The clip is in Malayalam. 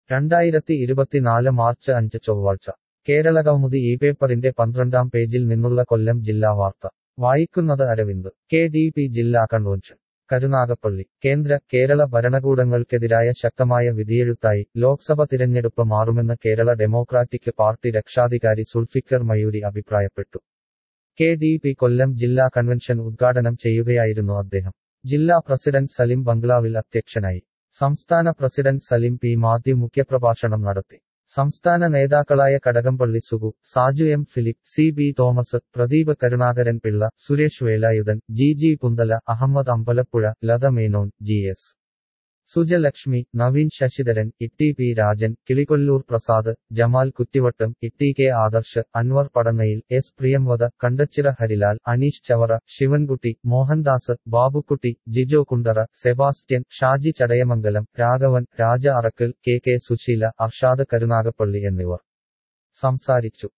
രണ്ടായിരത്തി ഇരുപത്തിനാല് മാർച്ച് അഞ്ച് ചൊവ്വാഴ്ച കേരളകൗമുദി ഈ പേപ്പറിന്റെ പന്ത്രണ്ടാം പേജിൽ നിന്നുള്ള കൊല്ലം ജില്ലാ വാർത്ത വായിക്കുന്നത് അരവിന്ദ് കെ ഡി പി ജില്ലാ കൺവെൻഷൻ കരുനാഗപ്പള്ളി കേന്ദ്ര കേരള ഭരണകൂടങ്ങൾക്കെതിരായ ശക്തമായ വിധിയെഴുത്തായി ലോക്സഭ തിരഞ്ഞെടുപ്പ് മാറുമെന്ന് കേരള ഡെമോക്രാറ്റിക് പാർട്ടി രക്ഷാധികാരി സുൾഫിക്കർ മയൂരി അഭിപ്രായപ്പെട്ടു കെ ഡി പി കൊല്ലം ജില്ലാ കൺവെൻഷൻ ഉദ്ഘാടനം ചെയ്യുകയായിരുന്നു അദ്ദേഹം ജില്ലാ പ്രസിഡന്റ് സലിം ബംഗ്ലാവിൽ അധ്യക്ഷനായി സംസ്ഥാന പ്രസിഡന്റ് സലിം പി മാത്യു മുഖ്യപ്രഭാഷണം നടത്തി സംസ്ഥാന നേതാക്കളായ Kadakampally Sugu Saju M Philip C B Thomas Pradeep Karunakaran Pillai Suresh Velayudhan G G Punthala Ahammed Ambalappuzha Latha Menon G S Sujalakshmi Naveen Sasidharan Itty P Rajan Kilikollur Prasad Jamal Kuttivattam Itty K Adarsh Anwar Padannayil S Priyamvada Kandachira Harilal Aneesh Chavara Sivankutty Mohandas Babukutty Jijo Kundara Sebastian Shaji Chadayamangalam Raghavan Raja Arakkal K K Susheela Arshad Karunagappally എന്നിവർ സംസാരിച്ചു